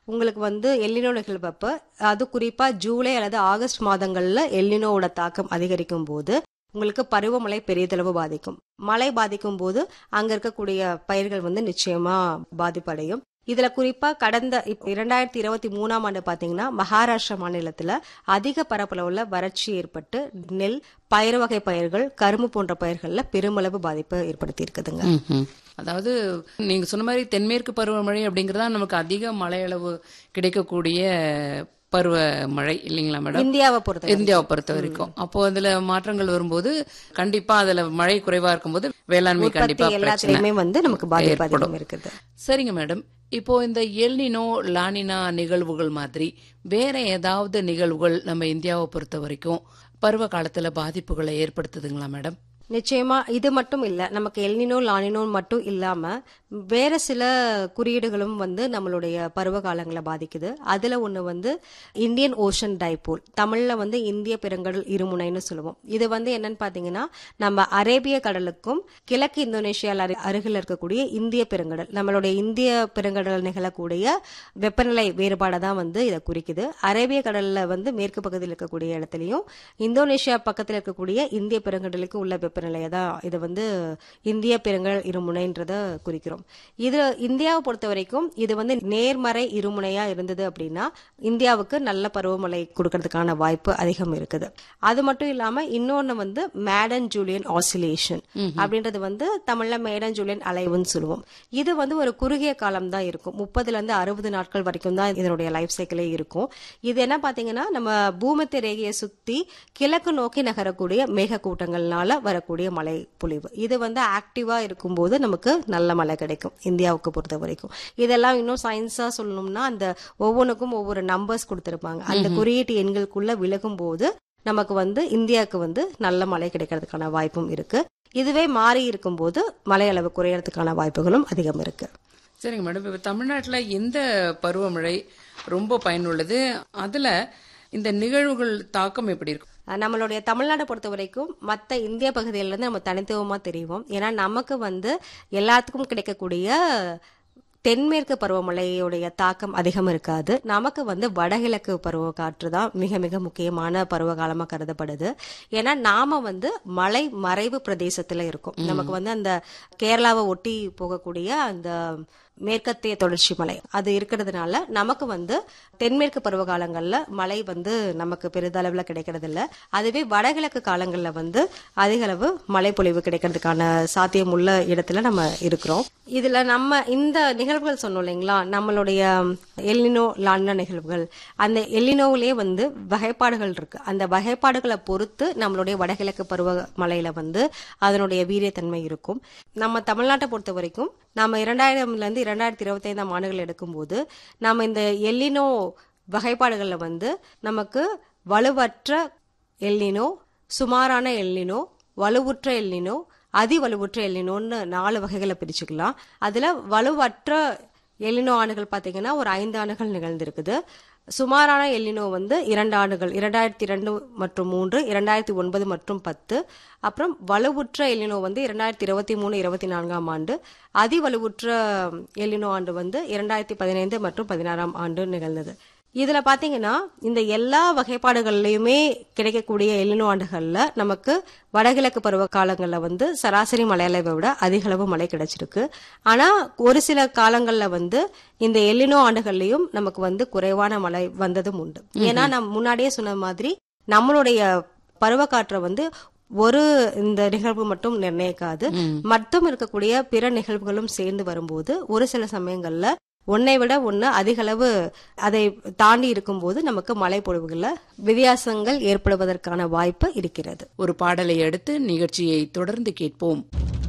உங்களுக்கு வந்து எல்லினோ நிகழ்வப்ப அது குறிப்பா ஜூலை அல்லது ஆகஸ்ட் மாதங்கள்ல எல்லினோவோட தாக்கம் அதிகரிக்கும் போது உங்களுக்கு பருவமழை பெரியதளவு பாதிக்கும் மழை பாதிக்கும் போது அங்க இருக்கக்கூடிய பயிர்கள் வந்து நிச்சயமா பாதிப்படையும் இதுல குறிப்பா கடந்த இப்ப இரண்டாயிரத்தி இருபத்தி மூணாம் ஆண்டு பாத்தீங்கன்னா மகாராஷ்டிரா மாநிலத்துல அதிக பரப்பளவுல வறட்சி ஏற்பட்டு நெல் பயிர் வகை பயிர்கள் கரும்பு போன்ற பயிர்கள்ல பெருமளவு பாதிப்பு ஏற்படுத்தி இருக்குதுங்க ம்ஹும். அதாவது நீங்க சொன்ன மாதிரி தென்மேற்கு பருவமழை அப்படிங்கறதா நமக்கு அதிக மழையளவு கிடைக்கக்கூடிய பருவமழை இல்லைங்களா மேடம் இந்தியாவை பொறுத்த இந்தியாவை பொறுத்த வரைக்கும் அப்போ அதுல மாற்றங்கள் வரும்போது கண்டிப்பா அதுல மழை குறைவா இருக்கும்போது வேளாண்மை கண்டிப்பா உற்பத்தி பிரச்சனை எல்லாத்துலயுமே வந்து நமக்கு பாதிப்பு ஏற்படும். அதிகம் இருக்குது சரிங்க மேடம் இப்போ இந்த எல்னினோ லானினா நிகழ்வுகள் மாதிரி வேற ஏதாவது நிகழ்வுகள் நம்ம இந்தியாவை பொறுத்த வரைக்கும் பருவ காலத்துல பாதிப்புகளை ஏற்படுத்துதுங்களா மேடம் நிச்சயமா இது மட்டும் இல்ல நமக்கு எல்னினோ லானினோ மட்டும் இல்லாம வேற சில குறியீடுகளும் வந்து நம்மளுடைய பருவ காலங்களை பாதிக்குது அதுல ஒண்ணு வந்து இந்தியன் ஓஷன் டைபோல் தமிழ்ல வந்து இந்திய பெருங்கடல் இருமுனைன்னு சொல்லுவோம் இது வந்து என்னன்னு பாத்தீங்கன்னா நம்ம அரேபிய கடலுக்கும் கிழக்கு இந்தோனேஷியால அரு- அருகில் இருக்கக்கூடிய இந்திய பெருங்கடல் நம்மளுடைய இந்திய பெருங்கடல் நிகழக்கூடிய வெப்பநிலை வேறுபாடை தான் வந்து இதை குறிக்குது அரேபிய கடல்ல வந்து மேற்கு பகுதியில் இருக்கக்கூடிய இடத்துலயும் இந்தோனேஷியா பக்கத்துல இருக்கக்கூடிய இந்திய பெருங்கடலுக்கு உள்ள வெப்பநிலையை தான் இது வந்து இந்திய பெருங்கடல் இருமுனைன்றத குறிக்கிறோம் இது இந்தியாவை பொறுத்த வரைக்கும் இது வந்து நேர்மறை இருமுனையா இருந்தது அப்படின்னா இந்தியாவுக்கு நல்ல பருவமழை கொடுக்கறதுக்கான வாய்ப்பு அதிகம் இருக்குது அது மட்டும் இல்லாம இன்னொன்னு வந்து மேடன் ஜூலியன் ஆசிலேஷன் அப்படின்றது வந்து தமிழ்ல மேடன் ஜூலியன் அலைவுன்னு சொல்லுவோம் இது வந்து ஒரு குறுகிய காலம் தான் இருக்கும் முப்பதுல இருந்து அறுபது நாட்கள் வரைக்கும் தான் இதனுடைய லைஃப் சைக்கிளே இருக்கும் இது என்ன பாத்தீங்கன்னா நம்ம பூமத்திய ரேகையை சுத்தி கிழக்கு நோக்கி நகரக்கூடிய மேக கூட்டங்கள்னால வரக்கூடிய மழை பொழிவு இது வந்து ஆக்டிவா இருக்கும்போது நமக்கு நல்ல மழை கிடைக்கும் இந்தியாவுக்கு பொறுத்த வரைக்கும் இதெல்லாம் இன்னும் சயின்ஸா சொல்லணும்னா அந்த ஒவ்வொன்றுக்கும் ஒவ்வொரு நம்பர்ஸ் கொடுத்திருப்பாங்க அந்த குறியீட்டு எண்களுக்குள்ள விலகும் போது நமக்கு வந்து இந்தியாவுக்கு வந்து நல்ல மழை கிடைக்கிறதுக்கான வாய்ப்பும் இருக்கு இதுவே மாறி இருக்கும்போது மழை அளவு குறையறதுக்கான வாய்ப்புகளும் அதிகம் இருக்கு சரிங்க மேடம் இப்ப தமிழ்நாட்டுல எந்த பருவமழை ரொம்ப பயனுள்ளது அதுல இந்த நிகழ்வுகள் தாக்கம் எப்படி இருக்கும் அஹ் நம்மளுடைய தமிழ்நாட்டை பொறுத்த வரைக்கும் மற்ற இந்திய பகுதியில இருந்து நம்ம தனித்துவமா தெரியும் ஏன்னா நமக்கு வந்து எல்லாத்துக்கும் கிடைக்கக்கூடிய தென்மேற்கு பருவமழையுடைய தாக்கம் அதிகம் இருக்காது நமக்கு வந்து வடகிழக்கு பருவ காற்று தான் மிக மிக முக்கியமான பருவ காலமா கருதப்படுது ஏன்னா நாம வந்து மலை மறைவு பிரதேசத்துல இருக்கோம் நமக்கு வந்து அந்த கேரளாவை ஒட்டி போகக்கூடிய அந்த மேற்கத்திய தொடர்ச்சி மலை அது இருக்கிறதுனால நமக்கு வந்து தென்மேற்கு பருவ காலங்கள்ல மழை வந்து நமக்கு பெரிதளவுல கிடைக்கிறது இல்ல அதுவே வடகிழக்கு காலங்கள்ல வந்து அதிக அளவு மழை பொழிவு கிடைக்கிறதுக்கான சாத்தியம் உள்ள இடத்துல நம்ம இருக்கிறோம் இதுல நம்ம இந்த நிகழ்வுகள் சொன்னோம் இல்லைங்களா நம்மளுடைய எல்லினோ லான்னா நிகழ்வுகள் அந்த எல்லினோவிலே வந்து வகைப்பாடுகள் இருக்கு அந்த வகைப்பாடுகளை பொறுத்து நம்மளுடைய வடகிழக்கு பருவ மழையில வந்து அதனுடைய வீரியத்தன்மை இருக்கும் நம்ம தமிழ்நாட்டை பொறுத்த வரைக்கும் நாம இரண்டாயிரம்ல இருந்து இரண்டாயிரத்தி இருபத்தி ஐந்தாம் ஆண்டுகள் எடுக்கும்போது நாம இந்த எல்லினோ வகைப்பாடுகள்ல வந்து நமக்கு வலுவற்ற எல்லினோ சுமாரான எல்லினோ வலுவுற்ற எல்லினோ அதி வலுவுற்ற எல்லினோன்னு நாலு வகைகளை பிரிச்சுக்கலாம் அதுல வலுவற்ற எல்லினோ ஆண்டுகள் பாத்தீங்கன்னா ஒரு ஐந்து ஆண்டுகள் நிகழ்ந்திருக்குது சுமாரான எல்லினோ வந்து இரண்டு ஆண்டுகள் இரண்டாயிரத்தி இரண்டு மற்றும் மூன்று இரண்டாயிரத்தி ஒன்பது மற்றும் பத்து அப்புறம் வலுவுற்ற எல்லினோ வந்து இரண்டாயிரத்தி இருபத்தி மூணு இருபத்தி நான்காம் ஆண்டு அதி வலுவுற்ற எல்லினோ ஆண்டு வந்து இரண்டாயிரத்தி பதினைந்து மற்றும் பதினாறாம் ஆண்டு நிகழ்ந்தது இதுல பாத்தீங்கன்னா இந்த எல்லா வகைப்பாடுகள்லயுமே கிடைக்கக்கூடிய எல்லினோ ஆண்டுகள்ல நமக்கு வடகிழக்கு பருவ காலங்கள்ல வந்து சராசரி மழை அளவை விட அதிக அளவு மழை கிடைச்சிருக்கு ஆனா ஒரு சில காலங்கள்ல வந்து இந்த எல்லினோ ஆண்டுகள்லயும் நமக்கு வந்து குறைவான மழை வந்ததும் உண்டு ஏன்னா நான் முன்னாடியே சொன்ன மாதிரி நம்மளுடைய பருவக்காற்றை வந்து ஒரு இந்த நிகழ்வு மட்டும் நிர்ணயிக்காது மட்டும் இருக்கக்கூடிய பிற நிகழ்வுகளும் சேர்ந்து வரும்போது ஒரு சில சமயங்கள்ல ஒன்னை விட ஒன்னு அதிக அளவு அதை தாண்டி இருக்கும்போது நமக்கு மழை பொழிவுகள்ல வித்தியாசங்கள் ஏற்படுவதற்கான வாய்ப்பு இருக்கிறது ஒரு பாடலை அடுத்து நிகழ்ச்சியை தொடர்ந்து கேட்போம்